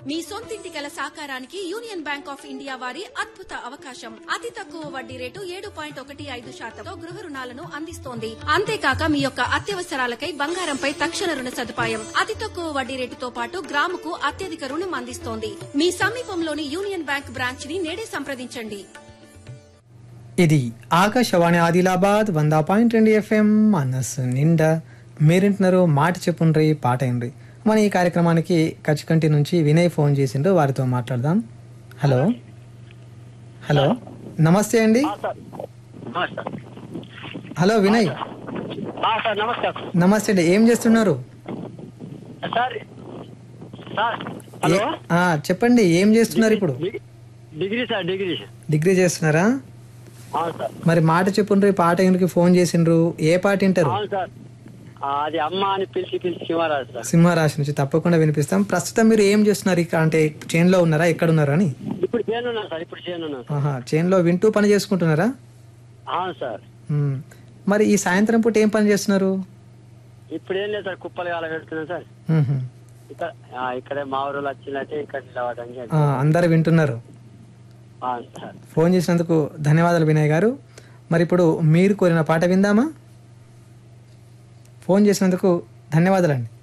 మీ సొంతింటి కల సాకారానికి యూనియన్ బ్యాంక్ ఆఫ్ ఇండియా వారి అద్భుత అవకాశం అతి తక్కువ వడ్డీ రేటు ఏడు పాయింట్ ఒకటి ఐదు శాతంతో గృహ రుణాలను అందిస్తోంది అంతేకాక మీ యొక్క అత్యవసరాలకై బంగారంపై తక్షణ రుణ సదుపాయం అతి తక్కువ వడ్డీ రేటుతో పాటు గ్రాముకు అత్యధిక రుణం అందిస్తోంది మీ సమీపంలోని యూనియన్ బ్యాంక్ బ్రాంచ్ ని నేడే సంప్రదించండి ఇది ఆకాశవాణి ఆదిలాబాద్ వంద పాయింట్ రెండు ఎఫ్ఎం మనస్సు నిండా మీరింటున్నారు మాట చెప్పుండ్రి పాట అయినరి మన ఈ కార్యక్రమానికి కచ్చికంటి నుంచి వినయ్ ఫోన్ చేసిండ్రు వారితో మాట్లాడదాం హలో హలో నమస్తే అండి సార్ నమస్తే హలో వినయ్ సార్ నమస్కారం నమస్తే అండి ఏం చేస్తున్నారు సార్ సార్ హలో ఏ- ఆ, చెప్పండి ఏం చేస్తున్నారు ఇప్పుడు degree- degree sir degree sir degree చేస్తున్నారా అవును సార్ మరి మాట చెప్పుండ్రి పాట ఎందుకు ఫోన్ చేసిండ్రు ఏ పాట వింటారు అవును సార్ ఆ, అది అమ్మ అని పిలిచి పిలిచి శివరాజు సార్ సింహరాశి నుంచి తప్పకుండా వినిపిస్తాం ప్రస్తుతం మీరు ఏం చేస్తున్నారు ఇక్కడ అంటే చైన్లో ఉన్నారా ఎక్కడ ఉన్నారు అని ఇప్పుడు చేయనున్నాను సార్ ఇప్పుడు చేయనున్నాను సార్ ఆహా చైన్లో వింటూ పని చేసుకుంటున్నారా అవును సార్ మ్మ్. మరి ఈ సాయంత్రం పూట ఏం పని చేస్తున్నారు ఇప్పుడు ఏం లేదు సార్ కుప్పలు కాల పెడుతున్నాను సార్ మ్మ్హ. ఇక్కడ ఆ, ఇక్కడే మా ఊరు వచ్చినట్టే ఇక్కడ నిలవడానికి ఆ, అందరు వింటున్నారు అవును సార్ ఫోన్ చేసినందుకు ధన్యవాదాలు వినయ్ గారు మరి ఇప్పుడు మీరు కోరిన పాట విందామా ఫోన్ చేసినందుకు ధన్యవాదాలండి